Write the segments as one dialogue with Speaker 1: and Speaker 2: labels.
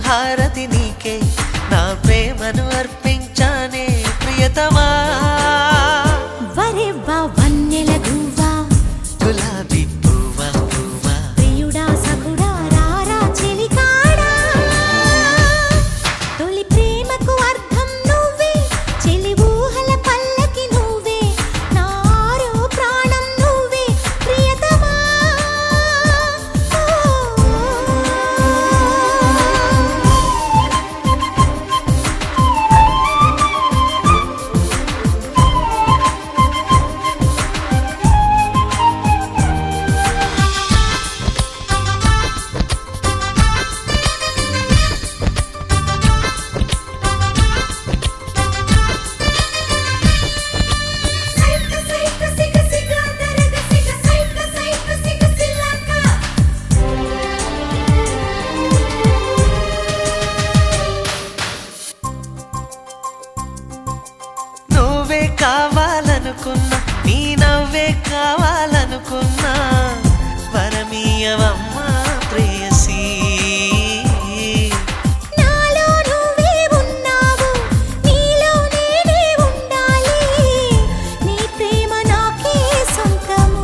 Speaker 1: హారతి నీకే నా ప్రేమను అర్పించానే ప్రియతమా
Speaker 2: వరెవ్వ వన్నెల గువ్వా
Speaker 1: గులాబీ పువ్వా పువ్వా
Speaker 2: ప్రియుడా సఖుడా రారా చెలికాడా తొలి ప్రేమకు అర్థం నువ్వే చెలి ఊహల పల్లకి నువ్వే నారో ప్రాణం నువ్వే ప్రియతమా సైక సైక సిగ సిగ దరగ సిగ సైక సైక సిగ సిల్లక
Speaker 1: నువ్వే కావాలనుకున్నా నీ నవ్వే కావాలనుకున్నా వరమీయవమ్మా ప్రేయసీ
Speaker 2: నాలో నువ్వే ఉన్నావు నీలో నేనే ఉండాలి నీ ప్రేమ నాకే సొంతము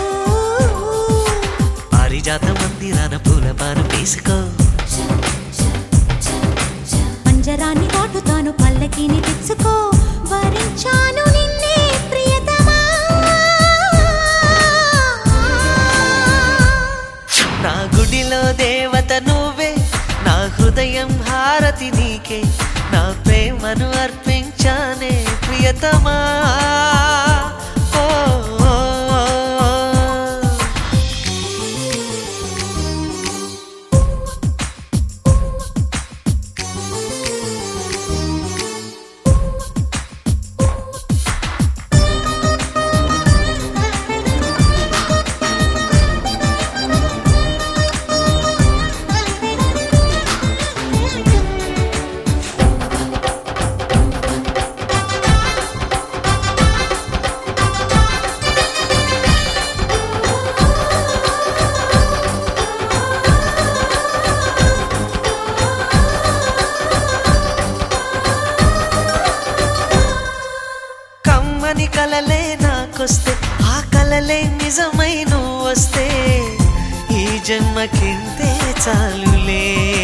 Speaker 1: పారిజాత మందిరాన పూల పాను తీసుకో
Speaker 2: పంజరాన్ని దాటుతాను పల్లకిని తెచ్చుకో వరించాను నిన్నే ప్రియతమా
Speaker 1: నా గుడిలో దేవత నువ్వే నా హృదయం హారతి నీకే నా ప్రేమను అర్పించానే ప్రియతమా ఓ, ఓ, ఓ. కమ్మని కలలే నాకొస్తే ఆ కలలే నిజమై నువ్వు వస్తే ఈ జన్మకింతే చాలులే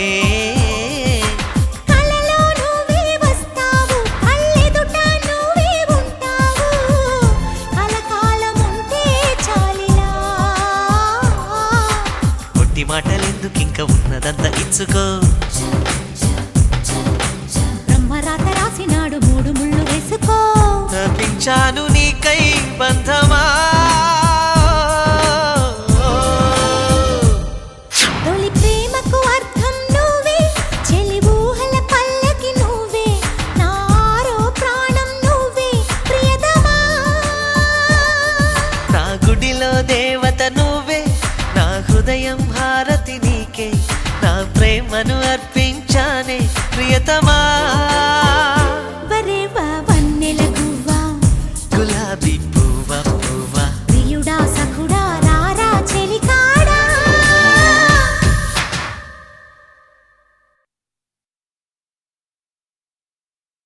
Speaker 2: కలలో నువ్వే వస్తావు కళ్ళెదుట నువ్వే ఉంటావు కలకాలం ఉంటే చాలిలా
Speaker 1: కొట్టి మాటలెందుకు ఇంకా ఉన్నదంతా ఇచ్చుకో
Speaker 2: బ్రహ్మరాత రాసినాడు మూడు ముళ్ళు వేసుకో
Speaker 1: తప్పించాను నీకై బంధమా
Speaker 2: తొలి ప్రేమకు అర్థం నువ్వే చెలి ఊహల పల్లకి నువ్వే నారో ప్రాణం నువ్వే ప్రియతమా
Speaker 1: నా గుడిలో దేవత నువ్వే నా హృదయం హారతి నీకే నా ప్రేమను అర్పించానే ప్రియతమా